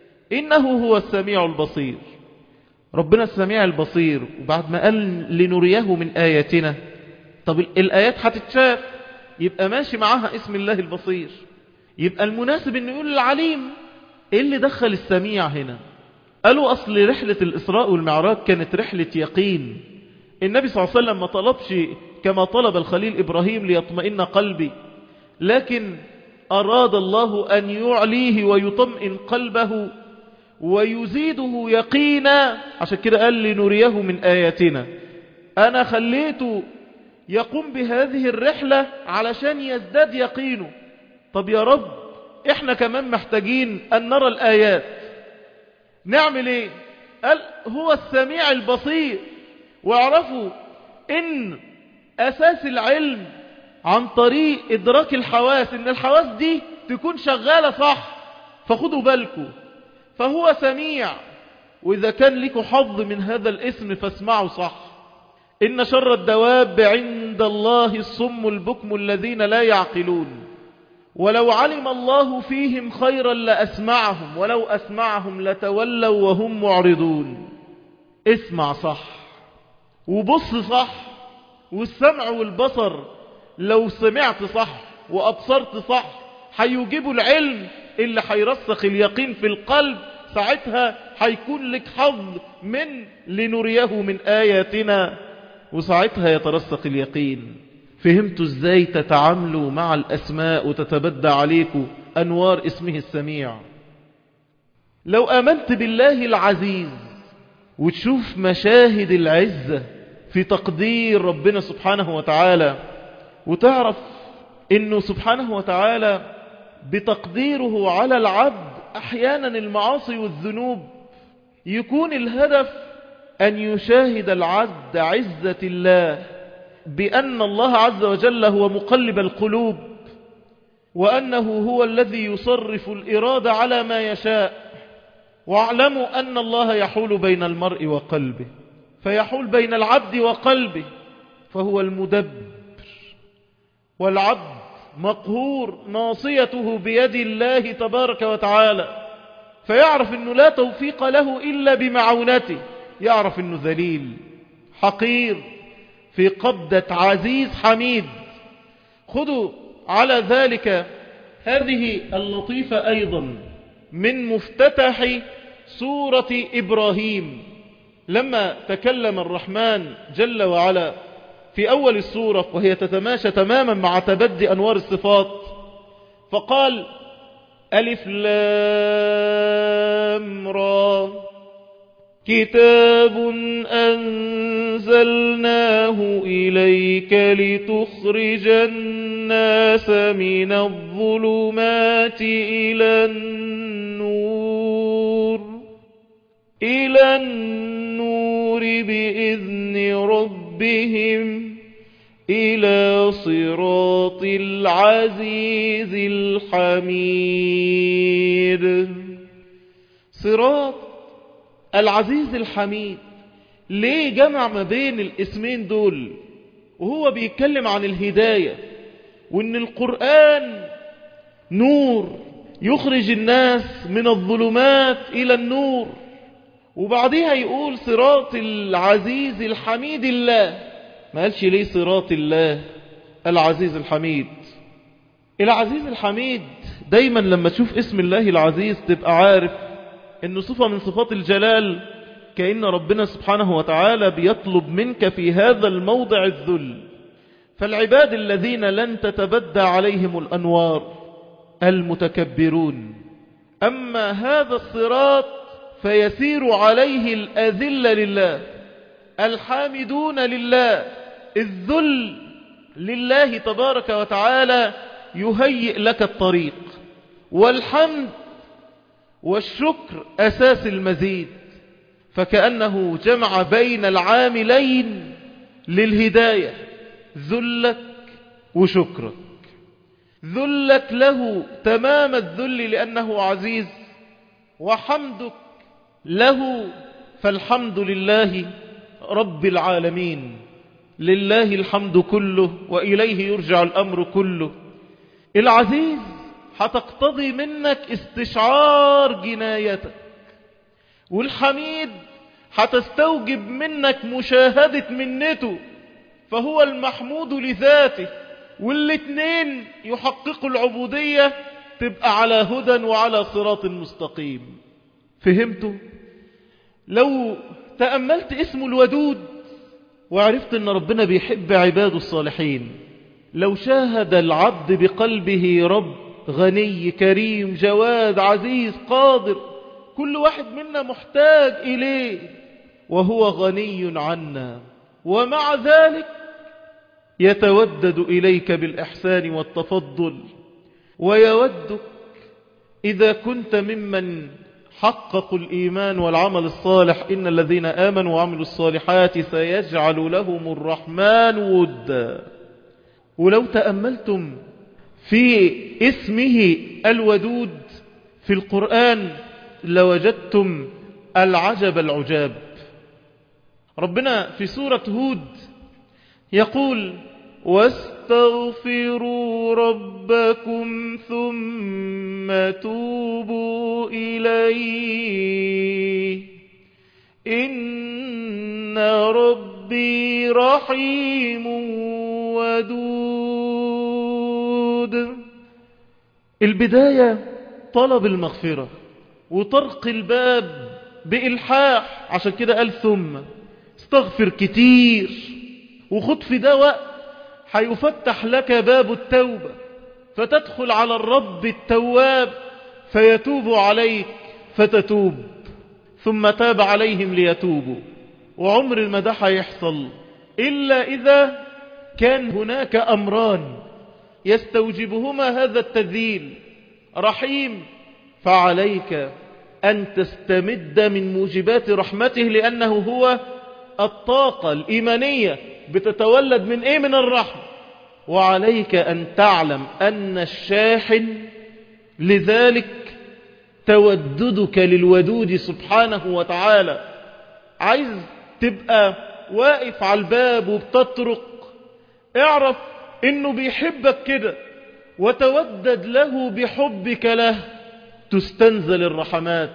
إنه هو السميع البصير ربنا السميع البصير وبعد ما قال لنريه من آياتنا طب الآيات هتتشاف يبقى ماشي معاها اسم الله البصير يبقى المناسب انه يقول العليم ايه اللي دخل السميع هنا قالوا اصل رحلة الاسراء والمعراج كانت رحلة يقين النبي صلى الله عليه وسلم ما طلبش كما طلب الخليل ابراهيم ليطمئن قلبي لكن اراد الله ان يعليه ويطمئن قلبه ويزيده يقينا عشان كده قال لنريه من آياتنا أنا خليته يقوم بهذه الرحلة علشان يزداد يقينه طب يا رب احنا كمان محتاجين أن نرى الآيات نعمل ايه قال هو السميع البصير واعرفوا ان أساس العلم عن طريق إدراك الحواس ان الحواس دي تكون شغالة صح فخدوا بالكم فهو سميع وإذا كان لكم حظ من هذا الاسم فاسمعوا صح إن شر الدواب عند الله الصم البكم الذين لا يعقلون ولو علم الله فيهم خيرا لأسمعهم ولو أسمعهم لتولوا وهم معرضون اسمع صح وبص صح والسمع والبصر لو سمعت صح وأبصرت صح هيجيبوا العلم اللي هيرسخ اليقين في القلب ساعتها هيكون لك حظ من لنريه من آياتنا وساعتها يترسخ اليقين فهمتوا ازاي تتعاملوا مع الأسماء وتتبدى عليكم أنوار اسمه السميع لو آمنت بالله العزيز وتشوف مشاهد العزة في تقدير ربنا سبحانه وتعالى وتعرف انه سبحانه وتعالى بتقديره على العبد احيانا المعاصي والذنوب يكون الهدف ان يشاهد العبد عزة الله بان الله عز وجل هو مقلب القلوب وانه هو الذي يصرف الارادة على ما يشاء واعلموا ان الله يحول بين المرء وقلبه فيحول بين العبد وقلبه فهو المدبر والعبد مقهور ناصيته بيد الله تبارك وتعالى فيعرف أنه لا توفيق له إلا بمعونته يعرف أنه ذليل حقير في قبضة عزيز حميد خذوا على ذلك هذه اللطيفة أيضا من مفتتح سورة إبراهيم لما تكلم الرحمن جل وعلا في أول السورة وهي تتماشى تماما مع تبدي أنوار الصفات فقال ألف لام را كتاب أنزلناه إليك لتخرج الناس من الظلمات إلى النور إلى النور بإذن ربهم إلى صراط العزيز الحميد صراط العزيز الحميد ليه جمع ما بين الاسمين دول وهو بيتكلم عن الهداية وان القرآن نور يخرج الناس من الظلمات إلى النور وبعدها يقول صراط العزيز الحميد الله ما قالش ليه صراط الله العزيز الحميد العزيز الحميد دايما لما تشوف اسم الله العزيز تبقى عارف انه صفة من صفات الجلال كأن ربنا سبحانه وتعالى بيطلب منك في هذا الموضع الذل فالعباد الذين لن تتبدى عليهم الأنوار المتكبرون أما هذا الصراط فيسير عليه الأذل لله الحامدون لله الذل لله تبارك وتعالى يهيئ لك الطريق والحمد والشكر أساس المزيد فكأنه جمع بين العاملين للهداية ذلك وشكرك ذلك له تمام الذل لأنه عزيز وحمدك له فالحمد لله رب العالمين لله الحمد كله وإليه يرجع الأمر كله العزيز هتقتضي منك استشعار جنايتك والحميد هتستوجب منك مشاهدة منته فهو المحمود لذاته والاتنين يحققوا العبودية تبقى على هدى وعلى صراط مستقيم فهمتوا لو تأملت اسم الودود وعرفت ان ربنا بيحب عباده الصالحين لو شاهد العبد بقلبه رب غني كريم جواد عزيز قادر كل واحد منا محتاج إليه وهو غني عنا ومع ذلك يتودد إليك بالإحسان والتفضل ويودك إذا كنت ممن حققوا الإيمان والعمل الصالح إن الذين آمنوا وعملوا الصالحات سيجعل لهم الرحمن ودا ولو تأملتم في اسمه الودود في القرآن لوجدتم العجب العجاب ربنا في سورة هود يقول واستغفروا ربكم ثم توبوا إليه إن ربي رحيم ودود البداية طلب المغفرة وطرق الباب بإلحاح عشان كده قال ثم استغفر كتير وخد في ده وقت هيفتح لك باب التوبة فتدخل على الرب التواب فيتوب عليك فتتوب ثم تاب عليهم ليتوبوا وعمر ما ده هيحصل إلا إذا كان هناك أمران يستوجبهما هذا التذييل رحيم فعليك أن تستمد من موجبات رحمته لأنه هو الطاقة الإيمانية بتتولد من إيه من الرحمة وعليك أن تعلم أن الشاحن لذلك توددك للودود سبحانه وتعالى عايز تبقى واقف على الباب وبتطرق اعرف انه بيحبك كده وتودد له بحبك له تستنزل الرحمات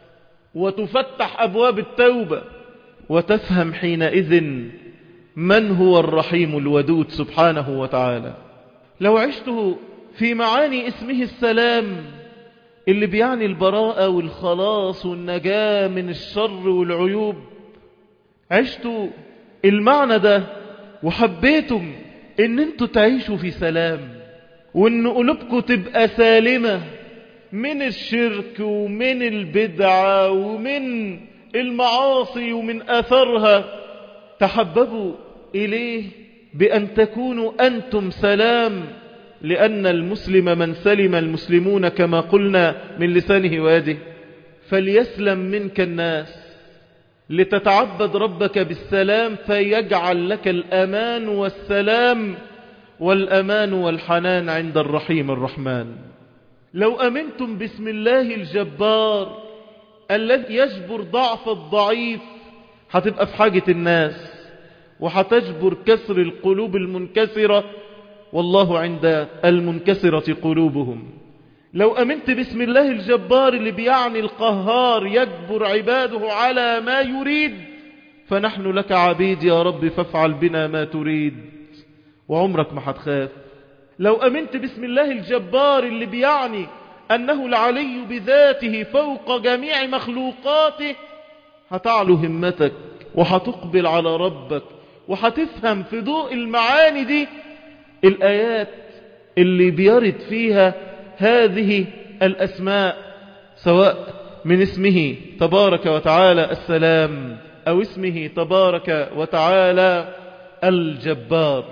وتفتح أبواب التوبة وتفهم حينئذ من هو الرحيم الودود سبحانه وتعالى لو عشت في معاني اسمه السلام اللي بيعني البراءة والخلاص والنجاة من الشر والعيوب عشت المعنى ده وحبيتم ان انتوا تعيشوا في سلام وان قلوبكم تبقى سالمة من الشرك ومن البدعة ومن المعاصي ومن أثرها تحببوا إليه بأن تكونوا أنتم سلام لأن المسلم من سلم المسلمون كما قلنا من لسانه ويده فليسلم منك الناس لتتعبد ربك بالسلام فيجعل لك الأمان والسلام والأمان والحنان عند الرحيم الرحمن لو أمنتم باسم الله الجبار الذي يجبر ضعف الضعيف هتبقى في حاجة الناس وهتجبر كسر القلوب المنكسرة والله عند المنكسرة قلوبهم لو أمنت باسم الله الجبار اللي بيعني القهار يجبر عباده على ما يريد فنحن لك عبيد يا رب فافعل بنا ما تريد وعمرك ما هتخاف لو أمنت باسم الله الجبار اللي بيعني أنه العلي بذاته فوق جميع مخلوقاته هتعلو همتك وهتقبل على ربك وهتفهم في ضوء المعاني دي الآيات اللي بيرد فيها هذه الأسماء سواء من اسمه تبارك وتعالى السلام أو اسمه تبارك وتعالى الجبار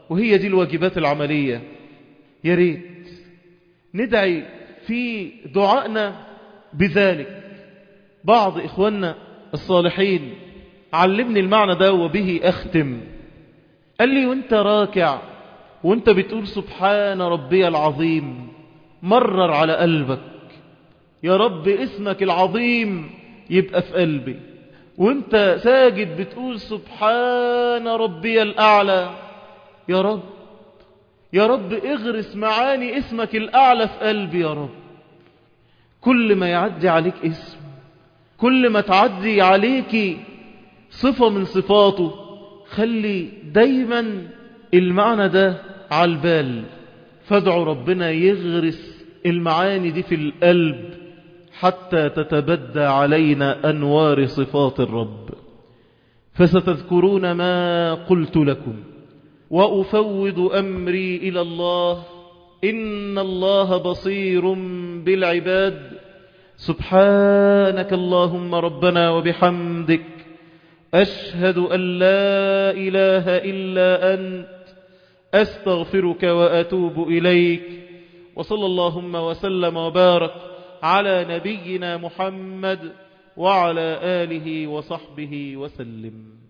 وهي دي الواجبات العملية يا ريت ندعي في دعائنا بذلك بعض إخواننا الصالحين علمني المعنى ده وبه أختم قال لي وانت راكع وانت بتقول سبحان ربي العظيم مرر على قلبك يا رب اسمك العظيم يبقى في قلبي وانت ساجد بتقول سبحان ربي الأعلى يا رب يا رب اغرس معاني اسمك الأعلى في قلبي يا رب كل ما يعدي عليك اسم كل ما تعدي عليك صفة من صفاته خلي دايما المعنى ده على البال فادعوا ربنا يغرس المعاني دي في القلب حتى تتبدى علينا أنوار صفات الرب فستذكرون ما قلت لكم وأفوض أمري إلى الله إن الله بصير بالعباد سبحانك اللهم ربنا وبحمدك أشهد أن لا إله إلا أنت أستغفرك وأتوب إليك وصلى اللهم وسلم وبارك على نبينا محمد وعلى آله وصحبه وسلم